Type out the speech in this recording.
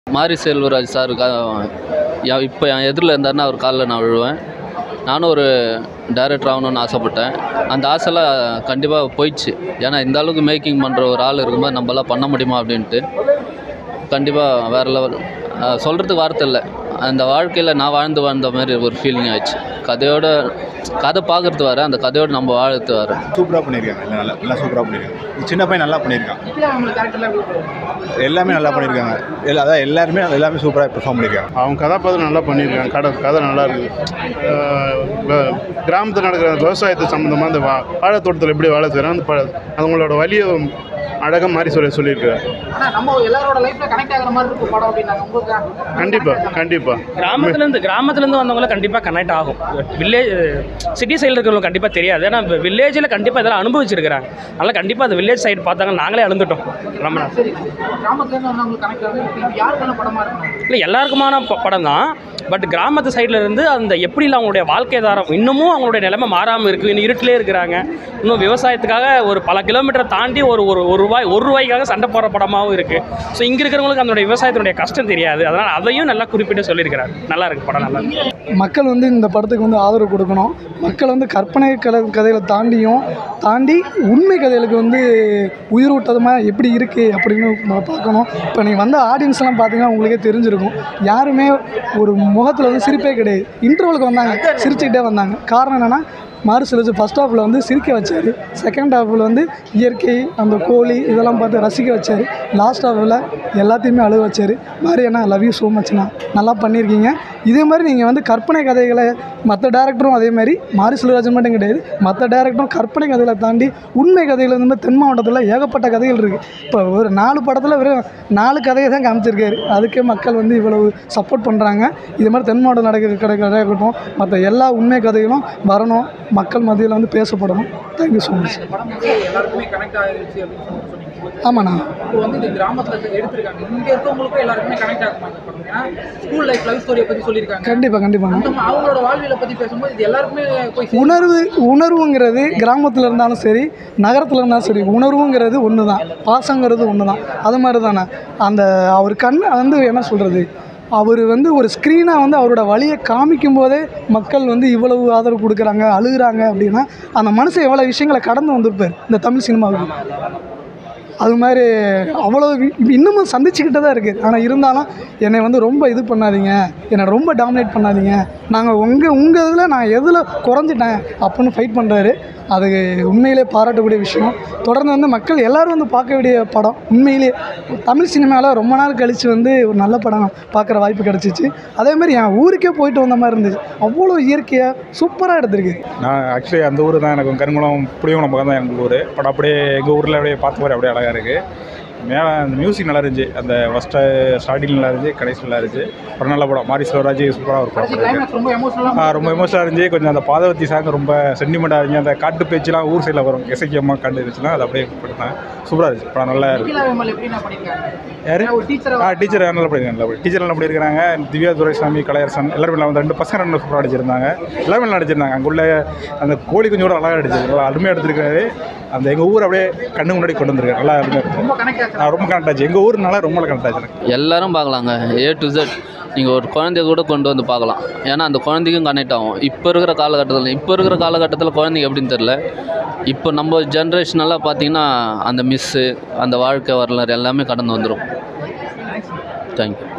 மாரி செல்வராஜ் சார் இப்போ என் எதிரில் இருந்தாருன்னா அவர் காலில் நான் விழுவேன் நானும் ஒரு டைரக்டர் ஆகணும்னு ஆசைப்பட்டேன் அந்த ஆசைலாம் கண்டிப்பாக போயிடுச்சு ஏன்னா இந்த அளவுக்கு மேக்கிங் பண்ணுற ஒரு ஆள் இருக்கும்போது நம்மளாம் பண்ண முடியுமா அப்படின்ட்டு கண்டிப்பாக வேறு லெவல் சொல்கிறதுக்கு வார்த்தை இல்லை அந்த வாழ்க்கையில் நான் வாழ்ந்து வாழ்ந்த மாதிரி ஒரு ஃபீலிங் ஆயிடுச்சு கதையோட கதை பார்க்குறது வேறு அந்த கதையோடு நம்ம வாழ்றது வேறு சூப்பராக பண்ணியிருக்காங்க எல்லாம் நல்லா எல்லாம் சூப்பராக பண்ணியிருக்காங்க சின்ன பையன் நல்லா பண்ணியிருக்கான் எல்லாமே நல்லா பண்ணியிருக்காங்க எல்லா அதான் எல்லாருமே எல்லாமே சூப்பராக பெர்ஃபார்ம் பண்ணியிருக்காங்க அவங்க கதாபாத்திரம் நல்லா பண்ணியிருக்காங்க கதை கதை நல்லா இருக்குது கிராமத்தில் நடக்கிற விவசாயத்தை சம்மந்தமாக அந்த வா வாழைத்தோட்டத்தில் எப்படி வேலை செய்கிறாங்க அந்த ப அவங்களோட வழியை அழகாக மாதிரி சொல்லி சொல்லியிருக்காரு ஆனா நம்ம எல்லாரோட லைஃப்ல கனெக்ட் ஆகுற மாதிரி இருக்கும் படம் அப்படின்னாங்க உங்களுக்கு கண்டிப்பாக கண்டிப்பாக கிராமத்துலேருந்து கிராமத்துலேருந்து வந்தவங்கள கண்டிப்பாக கனெக்ட் ஆகும் வில்லேஜ் சிட்டி சைடில் இருக்கிறவங்க கண்டிப்பாக தெரியாது ஏன்னா வில்லேஜில் கண்டிப்பாக இதெல்லாம் அனுபவிச்சிருக்கிறாங்க அதனால் கண்டிப்பாக அந்த வில்லேஜ் சைடு பார்த்தாங்க நாங்களே அழுந்துட்டோம் நம்ம சரி கிராமத்துல இருந்து வந்தவங்களுக்கு கனெக்ட் ஆகுது இப்போ யாருக்கான படமா இருக்கும் இல்லை எல்லாருக்குமான ப- படம் தான் பட் கிராமத்து சைடில் இருந்து அந்த எப்படிலாம் அவங்களுடைய வாழ்க்கை தாரம் இன்னமும் அவங்களுடைய நிலைமை மாறாமல் இருக்குது இன்னும் இருட்டிலே இருக்கிறாங்க இன்னும் விவசாயத்துக்காக ஒரு பல கிலோமீட்டரை தாண்டி ஒரு ஒரு ஒரு ரூபாய் ஒரு ரூபாய்க்காக சண்டை போடுற படமாகவும் இருக்குது ஸோ இங்கே இருக்கிறவங்களுக்கு அதனுடைய விவசாயத்தினுடைய கஷ்டம் தெரியாது அதனால் அதையும் நல்லா குறிப்பிட்டு சொல்லியிருக்கிறார் நல்லா இருக்கு படம் நல்லா இருக்கு மக்கள் வந்து இந்த படத்துக்கு வந்து ஆதரவு கொடுக்கணும் மக்கள் வந்து கற்பனை கதை கதைகளை தாண்டியும் தாண்டி உண்மை கதைகளுக்கு வந்து உயிரூட்டமாக எப்படி இருக்குது அப்படின்னு நம்ம பார்க்கணும் இப்போ நீங்கள் வந்த ஆடியன்ஸ்லாம் பார்த்தீங்கன்னா உங்களுக்கே தெரிஞ்சிருக்கும் யாருமே ஒரு முகத்தில் வந்து சிரிப்பே கிடையாது இன்டர்வலுக்கு வந்தாங்க சிரிச்சுக்கிட்டே வந்தாங்க காரணம் என்னென்னா மாறு செலுத்து ஃபஸ்ட் ஹாஃபில் வந்து சிரிக்க வச்சார் செகண்ட் ஹாஃபில் வந்து இயற்கை அந்த கோழி இதெல்லாம் பார்த்து ரசிக்க வச்சார் லாஸ்ட் ஹாஃபில் எல்லாத்தையுமே அழுக வச்சார் மாதிரி அண்ணா லவ் யூ ஸோ மச்ண்ணா நல்லா பண்ணியிருக்கீங்க இதே மாதிரி நீங்கள் வந்து கற்பனை கதைகளை மற்ற டேரக்டரும் அதே மாதிரி மாரி செல்வராஜன் மட்டும் கிடையாது மற்ற டேரக்டரும் கற்பனை கதைகளை தாண்டி உண்மை கதைகள் வந்து தென் மாவட்டத்தில் ஏகப்பட்ட கதைகள் இருக்குது இப்போ ஒரு நாலு படத்தில் வெறும் நாலு கதையை தான் காமிச்சிருக்காரு அதுக்கே மக்கள் வந்து இவ்வளவு சப்போர்ட் பண்ணுறாங்க இது மாதிரி தென் மாவட்டம் நடக்கிற கடை கதையாக இருக்கட்டும் மற்ற எல்லா உண்மை கதைகளும் வரணும் மக்கள் மத்தியில் வந்து பேசப்படணும் தேங்க்யூ ஸோ மச் இந்த படம் வந்து எல்லாருக்குமே கனெக்ட் ஆகிடுச்சு அப்படின்னு சொல்லி சொன்னீங்க ஆமாண்ணா இப்போ வந்து இந்த கிராமத்துல இருந்து எடுத்திருக்காங்க இங்க இருக்கவங்களுக்கும் எல்லாருக்குமே கனெக்ட் ஆகுமா இந்த படம் ஏன்னா ஸ்கூல் லைஃப் லவ் ஸ்டோரியை பத்தி சொல்லியிருக்காங்க கண்டிப்பாக கண்டிப்பாக அந்த மா- அவங்களோட வாழ்வியலை பத்தி பேசும்போது இது எல்லாருக்குமே போய் சேரும். உணர்வு உணர்வுங்கிறது கிராமத்தில் இருந்தாலும் சரி நகரத்தில் இருந்தாலும் சரி உணர்வுங்கிறது ஒன்று தான் பாசங்கிறது ஒன்று தான் அது மாதிரி தானே அந்த அவர் கண் வந்து என்ன சொல்கிறது அவர் வந்து ஒரு ஸ்க்ரீனாக வந்து அவரோட வழியை காமிக்கும் போதே மக்கள் வந்து இவ்வளவு ஆதரவு கொடுக்குறாங்க அழுகுறாங்க அப்படின்னா அந்த மனுஷன் எவ்வளோ விஷயங்களை கடந்து வந்திருப்பார் இந்த தமிழ் சினிமாவுக்கு அது மாதிரி அவ்வளோ வி- இன்னமும் சந்திச்சுக்கிட்டு தான் இருக்குது ஆனால் இருந்தாலும் என்னை வந்து ரொம்ப இது பண்ணாதீங்க என்னை ரொம்ப டாமினேட் பண்ணாதீங்க நாங்கள் உங்கள் உங்கள் இதில் நான் எதில் குறைஞ்சிட்டேன் அப்படின்னு ஃபைட் பண்ணுறாரு அது உண்மையிலே பாராட்டக்கூடிய விஷயம் தொடர்ந்து வந்து மக்கள் எல்லோரும் வந்து பார்க்க வேண்டிய படம் உண்மையிலே தமிழ் சினிமாவில் ரொம்ப நாள் கழித்து வந்து ஒரு நல்ல படம் பார்க்குற வாய்ப்பு கிடச்சிச்சு அதே மாதிரி என் ஊருக்கே போயிட்டு வந்த மாதிரி இருந்துச்சு அவ்வளோ இயற்கையாக சூப்பராக எடுத்திருக்கு நான் ஆக்சுவலி அந்த ஊர் தான் எனக்கு கருங்குளம் புளியங்குளம் பக்கம் தான் எங்கள் ஊர் பட் அப்படியே எங்கள் ஊரில் அப்படியே பார்த்த மாதிரி அப்படியே அழகாக இருக்குது மேலே அந்த மியூசிக் நல்லா இருந்துச்சு அந்த ஃபஸ்ட்டு ஸ்டார்டிங் நல்லா இருந்துச்சு கடைசி நல்லா இருந்துச்சு ஒரு நல்ல படம் மாரி செல்வராஜ் சூப்பராக ஒரு படம் கடைசி பண்ணியிருக்காரு. கிளைமேக்ஸ் ரொம்ப எமோஷனலா ஆ, ரொம்ப எமோஷனாக இருந்துச்சு கொஞ்சம் அந்த பாதவத்தி சாங் ரொம்ப சென்டிமெண்ட்டாக இருந்துச்சு அந்த காட்டு பேச்சுலாம் ஊர் சைடில் வரும் இசைக்கு அம்மா காட்டு இருந்துச்சுன்னா அது அப்படியே கொடுத்தேன் சூப்பராக இருந்துச்சு படம் நல்லா இருக்கு நிகிலா விமல் எப்படி நான் பண்ணிருக்காங்க யாரு ஒரு டீச்சர் ஆ டீச்சர் நல்லா பண்ணியிருக்காங்க நல்லா பண்ணி- டீச்சர் நல்லா பண்ணியிருக்காங்க திவ்யா துரைசாமி கலையரசன் எல்லாருமே நல்லா வந்து ரெண்டு பசங்க ரெண்டு சூப்பராக அடிச்சிருந்தாங்க எல்லாருமே நல்லா அடிச்சிருந்தாங்க அங்குள்ள அந்த கோழி குஞ்சு கூட அழகாக அடிச்சிருக்கு நல்லா அருமையாக எடுத்திருக்காரு அந்த எங்கள் ஊர் அப்படியே கண்ணு முன்னாடி கொண்டு வந்திருக்காரு நல்லா அருமையாக இருக்கு. ரொம்ப கனெக்ட் ஆச்சு ஆ, ரொம்ப கனெக்ட் ஆச்சு எங்கள் ஊர்னால ரொம்ப கனெக்ட் ஆச்சு எனக்கு எல்லாரும் பார்க்கலாங்க ஏ டு Z நீங்கள் ஒரு குழந்தைய கூட கொண்டு வந்து பார்க்கலாம் ஏன்னா அந்த குழந்தைக்கும் கனெக்ட் ஆகும் இப்போ இருக்கிற காலகட்டத்தில் இப்போ இருக்கிற காலகட்டத்தில் குழந்தைங்க எப்படின்னு தெரில இப்போ நம்ம ஜென்ரேஷனெல்லாம் பார்த்தீங்கன்னா அந்த மிஸ்ஸு அந்த வாழ்க்கை வரலாறு எல்லாமே கடந்து வந்துடும் தேங்க்யூ